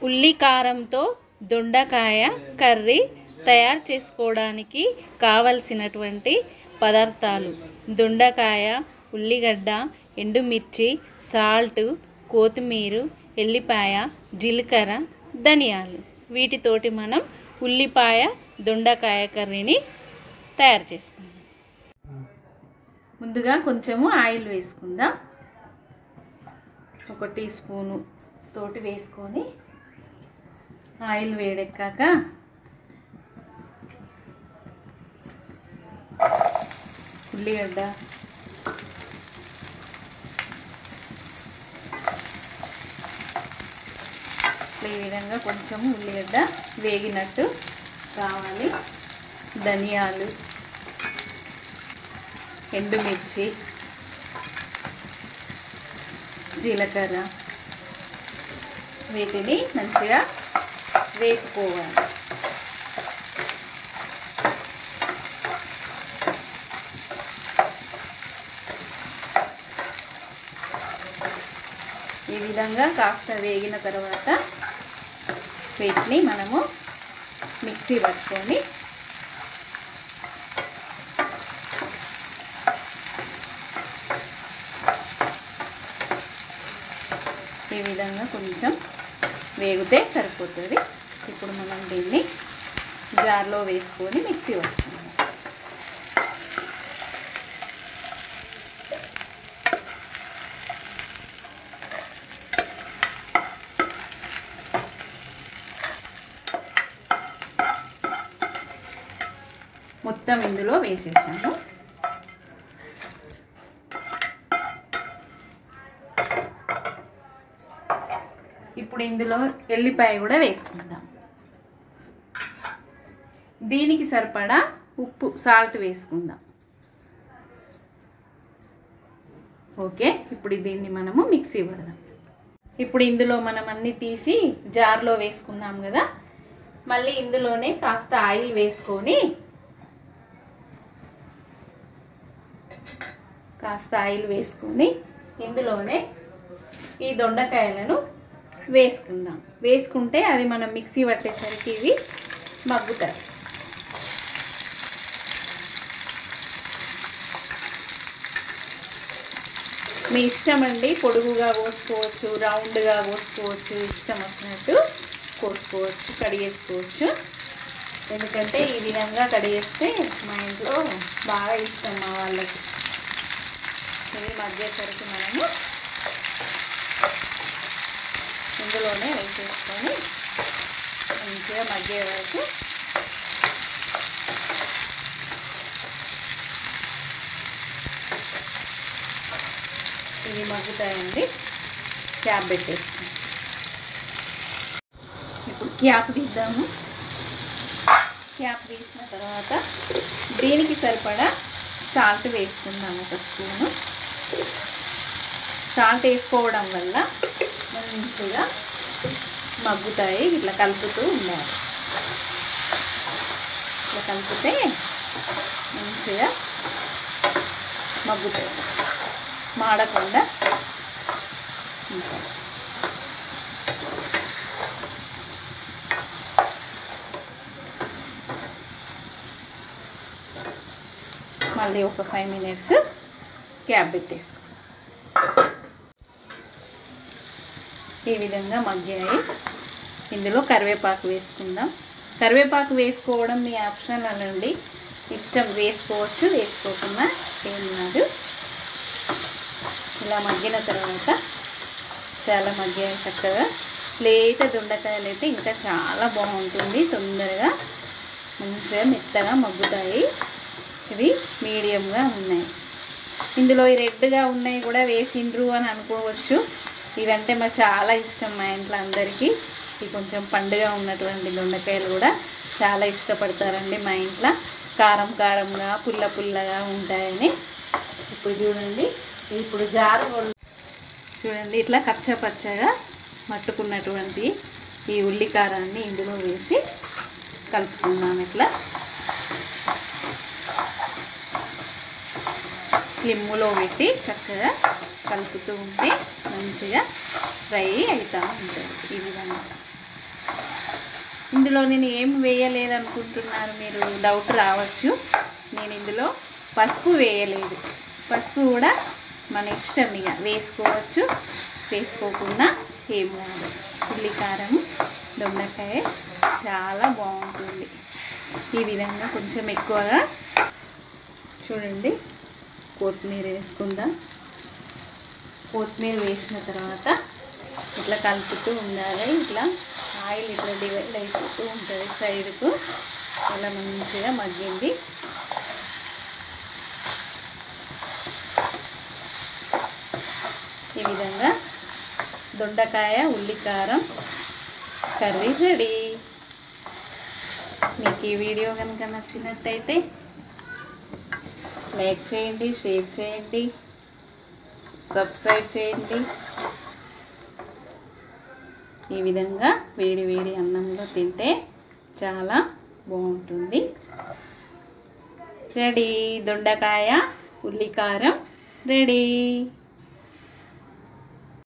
ఉల్లి కారంతో దొండకాయ కర్రీ తయారు చేసుకోవడానికి కావలసినటువంటి పదార్థాలు దొండకాయ ఉల్లిగడ్డ ఎండుమిర్చి సాల్ట్ కొత్తిమీర ఎల్లిపాయ జీలకర్ర ధనియాలు వీటితోటి మనం ఉల్లిపాయ దొండకాయ కర్రీని తయారు చేసుకుందాం ముందుగా కొంచెము ఆయిల్ వేసుకుందాం ఒక టీ స్పూను తోటి వేసుకొని ఆయిల్ వేడెక్కాక ఉల్లిగడ్డ ఈ విధంగా కొంచెం ఉల్లిగడ్డ వేగినట్టు కావాలి ధనియాలు ఎండుమిర్చి జీలకర్ర వీటిని మంచిగా వేపుకోవాలి ఈ విధంగా కాస్త వేగిన తర్వాత వీటిని మనము మిక్సీ పట్టుకొని ఈ విధంగా కొంచెం వేగితే సరిపోతుంది ఇప్పుడు మనం దీన్ని జార్లో వేసుకొని మిక్సీ పట్టుకుందాం మొత్తం ఇందులో వేసేసాము ఇప్పుడు ఇందులో ఎల్లిపాయ కూడా వేసుకుందాం దీనికి సరిపడా ఉప్పు సాల్ట్ వేసుకుందాం ఓకే ఇప్పుడు దీన్ని మనము మిక్సీ పడదాం ఇప్పుడు ఇందులో మనం అన్నీ తీసి జార్లో వేసుకున్నాం కదా మళ్ళీ ఇందులోనే కాస్త ఆయిల్ వేసుకొని కాస్త ఆయిల్ వేసుకొని ఇందులోనే ఈ దొండకాయలను వేసుకుందాం వేసుకుంటే అది మనం మిక్సీ పట్టేసరికి ఇవి మగ్గుతాయి మీ ఇష్టం అండి పొడుగుగా కోసుకోవచ్చు రౌండ్గా కోసుకోవచ్చు ఇష్టం వచ్చినట్టు కోసుకోవచ్చు కడిగేసుకోవచ్చు ఎందుకంటే ఈ విధంగా కడిగేస్తే మా ఇంట్లో బాగా ఇష్టం మా వాళ్ళకి ఇవి మగ్గేసరికి మనము ఇందులోనే వేసేసుకొని మంచిగా మగ్గే వరకు ఇవి మగ్గుతాయండి క్యాప్ పెట్టేస్తాం ఇప్పుడు క్యాప్ తీద్దాము క్యాప్ తీసిన తర్వాత దీనికి సరిపడా సాల్ట్ వేసుకుందాము ఒక స్పూను సాల్ట్ వేసుకోవడం వల్ల మంచిగా మగ్గుతాయి ఇట్లా కలుపుతూ ఉండాలి ఇట్లా కలిపితే మంచిగా మగ్గుతాయి మాడకుండా ఉంటాయి మళ్ళీ ఒక ఫైవ్ మినిట్స్ క్యాప్ పెట్టేసుకో ఈ విధంగా మగ్గాయి ఇందులో కరివేపాకు వేసుకుందాం కరివేపాకు వేసుకోవడం మీ ఆప్షన్ అనండి ఇష్టం వేసుకోవచ్చు వేసుకోకుండా ఏం కాదు ఇలా మగ్గిన తర్వాత చాలా మగ్గాయి చక్కగా లేత దొండకాయలు అయితే ఇంకా చాలా బాగుంటుంది తొందరగా మంచిగా మెత్తగా మగ్గుతాయి ఇవి మీడియంగా ఉన్నాయి ఇందులో ఈ రెడ్గా ఉన్నాయి కూడా వేసిండ్రు అని అనుకోవచ్చు ఇవంటే మాకు చాలా ఇష్టం మా ఇంట్లో అందరికీ ఇవి కొంచెం పండుగ ఉన్నటువంటి దొండకాయలు కూడా చాలా ఇష్టపడతారండి మా ఇంట్లో కారం కారంగా పుల్ల పుల్లగా ఉంటాయని ఇప్పుడు చూడండి ఇప్పుడు జారు చూడండి ఇట్లా కచ్చ పచ్చగా మట్టుకున్నటువంటి ఈ ఉల్లి కారాన్ని ఇందులో వేసి కలుపుకున్నాం ఇట్లా స్లిమ్లో పెట్టి చక్కగా కలుపుతూ ఉంటే మంచిగా ఫ్రై అవుతూ ఉంటుంది ఈ విధంగా ఇందులో నేను ఏం వేయలేదు అనుకుంటున్నారు మీరు డౌట్ రావచ్చు నేను ఇందులో పసుపు వేయలేదు పసుపు కూడా మన ఇష్టం ఇక వేసుకోవచ్చు వేసుకోకుండా ఏం కాదు ఉల్లికారం దొండకాయ చాలా బాగుంటుంది ఈ విధంగా కొంచెం ఎక్కువగా చూడండి కొత్తిమీర వేసుకుందాం కొత్తిమీర వేసిన తర్వాత ఇట్లా కలుపుతూ ఉండాలి ఇట్లా ఆయిల్ ఇట్లా డివైడ్ అయిపోతూ ఉంటుంది సైడ్కు ఇలా మంచిగా మగ్గింది ఈ విధంగా దొండకాయ ఉల్లికారం కర్రీ రెడీ మీకు ఈ వీడియో కనుక నచ్చినట్టయితే లైక్ చేయండి షేర్ చేయండి సబ్స్క్రైబ్ చేయండి ఈ విధంగా వేడి వేడి అన్నంలో తింటే చాలా బాగుంటుంది రెడీ దొండకాయ ఉల్లికారం రెడీ